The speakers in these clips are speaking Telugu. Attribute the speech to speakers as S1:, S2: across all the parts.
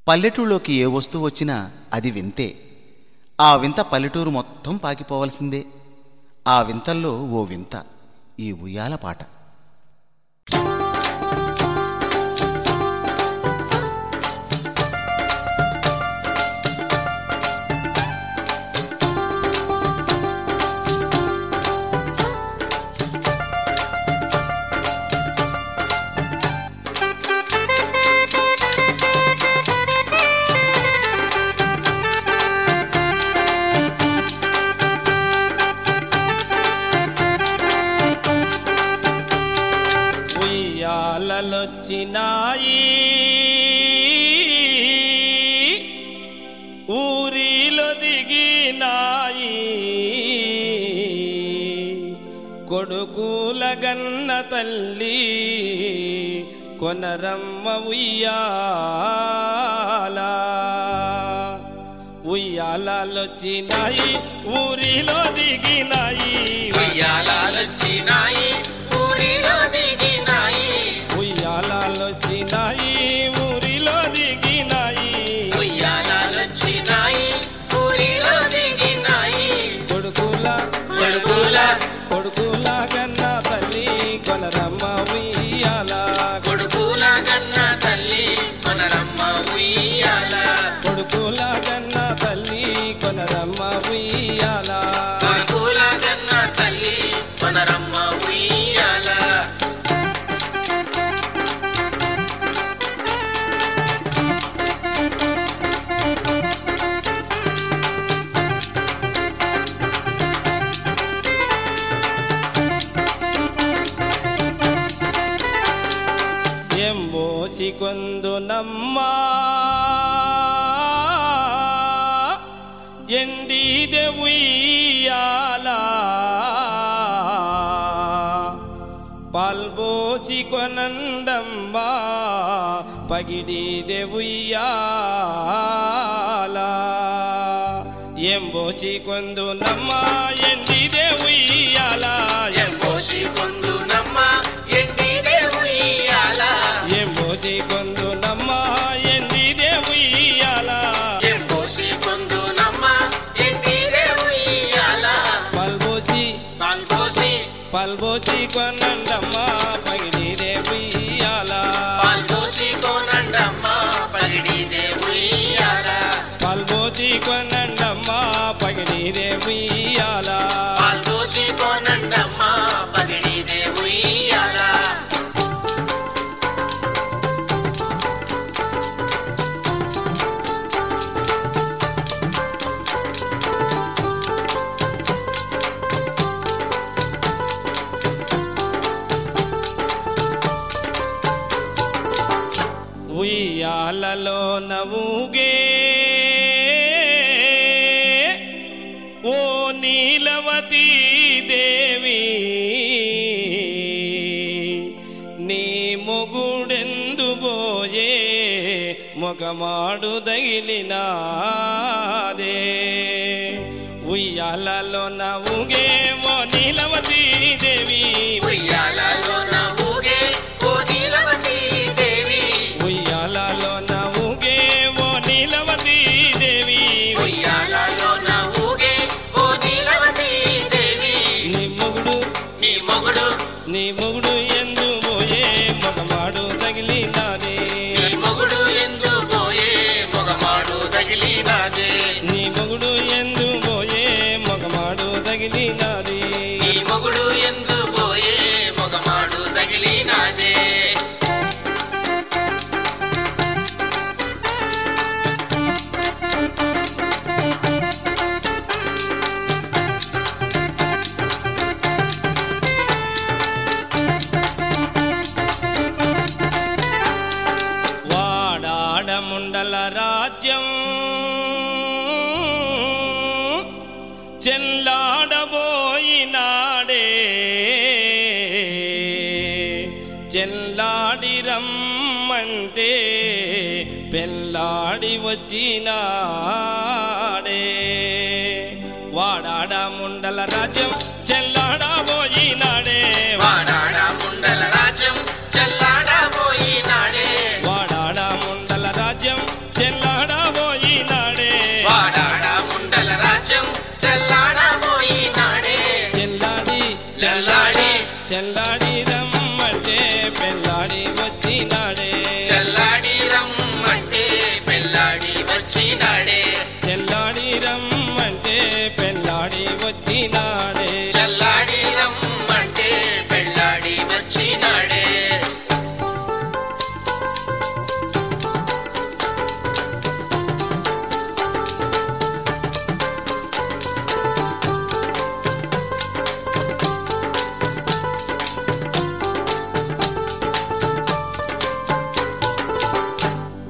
S1: పల్లెటూళ్ళలోకి ఏ వస్తువు వచ్చినా అది వింతే ఆ వింత పల్లెటూరు మొత్తం పాకిపోవలసిందే ఆ వింతల్లో ఓ వింత ఈ ఉయ్యాల పాట
S2: ఉయ్యాలలొచ్చినాయి ఊరిలో దిగినాయి కొడుకుల గన్న తల్లి కొనరమ్మ ఉయ్యాల ఉయ్యాలొచ్చినాయి ఊరిలో దిగినాయి
S3: ఉయ్యాలొచ్చినాయి ఊరిలో దిగినాయి
S2: ఉయ్యాలొచ్చినాయి ఊరిలో దిగినాయి
S3: ఉయ్యాలొచ్చినాయి ఊరిలో దిగినాయి
S2: కొడుకుల
S3: కొడుకుల
S2: కొడుకుల కన్న తల్లి కొనరమ్మ ఉయ్యాల
S3: కొడుకుల గన్న తల్లి కొనరమ్మ ఉయ్యాల
S2: కొడుకుల కన్న తల్లి కొనరమ్మ ఉయ్యాల
S3: కొడుకుల గన్న తల్లి కొనరమ్మ ఉయ్యాల
S2: ఎంబోసి కొందునమ్మా ఎండిదే ఉయ్యాల పాల్బోసి కొనండమ్మా పగిడిదే ఉయ్యాల ఎంబోచి కొందునమ్మా ఎండిదే ఉయ్యాల
S3: ఎంబోసి కొందునమ్మ ఎండిదే ఉయ్యాల
S2: ఎంబోసి కొందునమ్మ ఎండిదే ఉయ్యాల
S3: ఎంబోసి కొందునమ్మ ఎండిదే ఉయ్యాల
S2: పల్బోసి
S3: పాల్పోసి
S2: పల్బోసి కొనండమ్మ పగిడిదే ఉయ్యాల
S3: పాల్పోసి కోనండమ్మ పగిడిదే ఉయ్యాల
S2: పల్బోసి కొనండమ్మ పగిడిదే ఉయ్యాల
S3: పాల్పోసి కోనండమ్మ పగిడిదే ఉయ్యాల
S2: ఉయ్యాలలో నవ్వుగే ఓ నీలవతి దేవి నీ మొగుడెందు పోయే మొగమాడు తగిలినాదే ఉయ్యాలలో నవ్వుగే ఓ నీలవతి దేవి
S3: ఉయ్యాలలో నవ్వుగే ఓ నీలవతి దేవి
S2: ఉయ్యాలలో నవ్వుగే ఓ నీలవతి దేవి
S3: ఉయ్యాలలో నవ్వుగే ఓ నీలవతి దేవి
S2: నీ మొగుడు
S3: నీ మొగుడు
S2: నీ మొగుడు ఎందు పోయే మగమాడు తగిలినాదే
S3: నీ మొగుడు ఎందు పోయే మొగమాడు తగిలినాదే
S2: నీ మొగుడు ఎందు పోయే మగమాడు తగిలినాది
S3: నీ మొగుడు ఎందు పోయే మొగమాడు తగిలినాదే
S2: వాడాడముండల రాజ్యం చెల్లాడబోయినాడే చెల్లాడి రమ్మంటే పెళ్ళాడి వచ్చినాడే వాడాడ ముండల రాజ్యం చెల్లాడబోయినాడే
S3: వాడాడ ముండల రాజ్యం చెల్లాడబోయినాడే
S2: వాడాడ ముండల రాజ్యం చెల్ల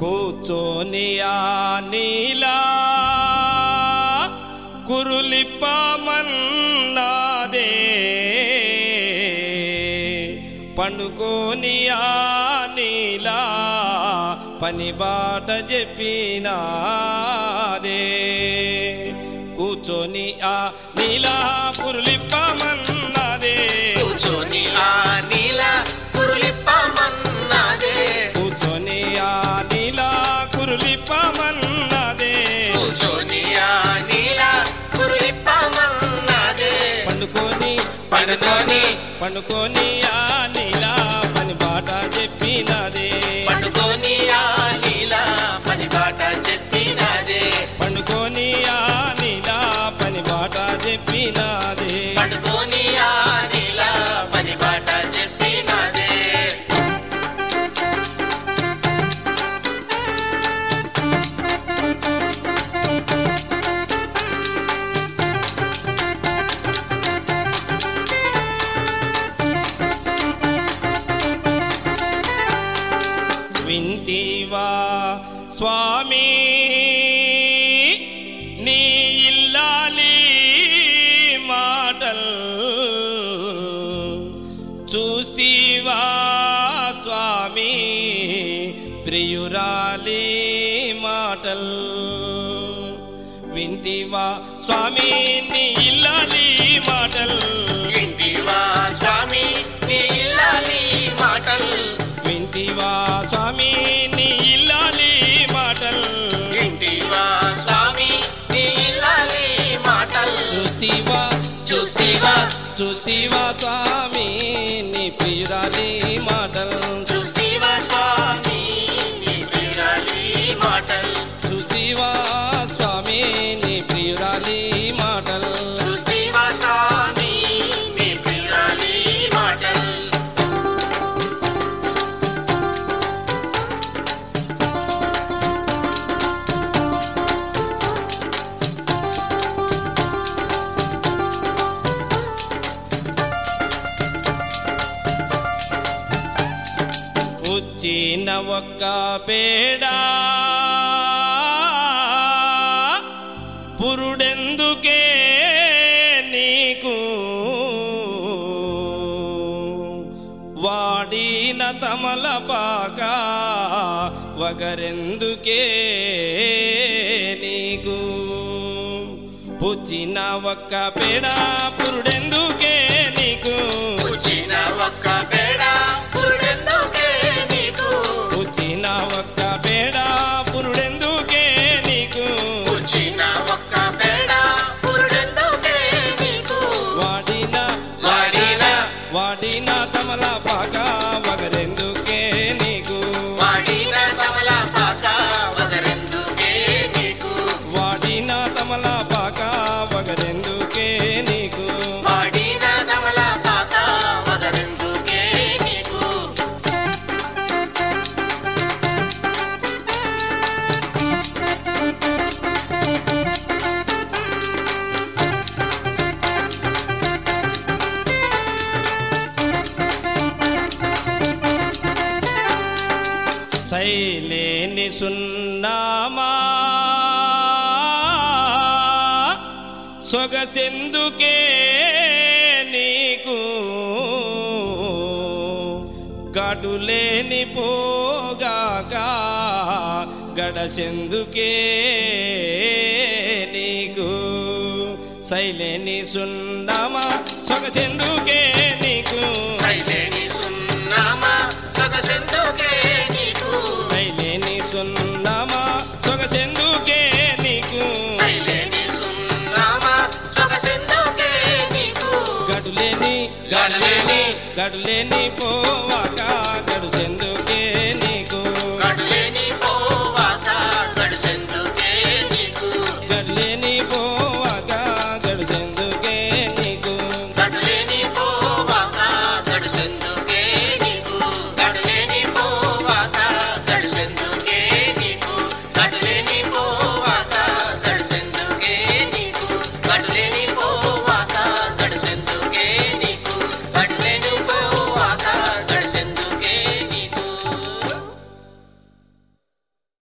S2: కూర్చొని ఆ నీలా కురులిప్పమన్నాదే పండుకోని ఆ నీలా పని బాట చెప్పినాదే కూర్చొని ఆ నీలా కురులిప్పమన్నాదే
S3: కూర్చొని ఆ నీల కురులిప్పమన్నదే
S2: కూర్చొని ఆ నీలా కురులిప్పమన్నదే
S3: కూర్చొని ఆ నీల కురులిప్పమన్నదే
S2: పండుకొని
S3: పండుకొని
S2: పండుకొని ఆ నీలా పని బాట చెప్పినదే
S3: పండుకొని ఆ నీల పని బాట చెప్పినదే
S2: పండుకొని ఆ నీలా పని బాట చెప్పినదే
S3: పండుకొని ఆ నీల పని బాట చెప్పినదే
S2: వింటివా స్వామి నీ ఇల్లాలి మాటల్ చూస్తీవా స్వామి ప్రియురాలి మాటల్ వింటివా స్వామి నీ ఇల్లాలి మాటల్
S3: ఇంటివా స్వామి నీ ఇల్లాలి మాటల్
S2: వింటివా స్వామి నీ ఇల్లాలి మాటల్
S3: ఇంటివా స్వామి నీ ఇల్లాలి మాటల్
S2: చూస్తీవా
S3: చూస్తీవా
S2: చూస్తీవా స్వామి నీ ప్రియురాలి మాటల్
S3: చూస్తీవా స్వామి నీ ప్రియురాలి మాటల్
S2: చూస్తీవా స్వామి నీ ప్రియురాలి మాటల్
S3: చూస్తీవా స్వామి నీ ప్రియురాలి మాటల్
S2: వచ్చిన ఒక్క పేడా పురుడెందుకే నీకు వాడిన తమలపాక వగరెందుకే నీకు పుచ్చిన ఒక్క పేడ పురుడెందుకే నీకు
S3: వచ్చిన ఒక్క పేడ పురుడెందుకే నీకు
S2: పుచ్చిన ఒక్క పేడ పురుడెందుకే నీకు
S3: వచ్చిన ఒక్క పేడ పురుడెందుకే నీకు
S2: వాడిన
S3: వాడిన
S2: వాడిన తమలపాక వగరెందుకే నీకు
S3: వాడిన తమలపాక వగరెందుకే నీకు
S2: వాడిన తమలపాక వగరెందుకే నీకు
S3: వాడిన తమలపాక వగరెందుకే నీకు
S2: శైలేని సున్నామా సొగసెందుకే నీకు గడులేని పోగాక గడసెందుకే నీకు శైలేని సున్నామా సొగసెందుకే నీకు
S3: శైలేని సున్నామా సొగసెందుకే నీకు
S2: శైలేని సున్నామా సొగసెందుకే నీకు
S3: శైలేని సున్నామా సొగసెందుకే నీకు
S2: గడులేని
S3: గడులేని
S2: గడులేని పోవాక గడుసెందుకే నీకు
S3: గడులేని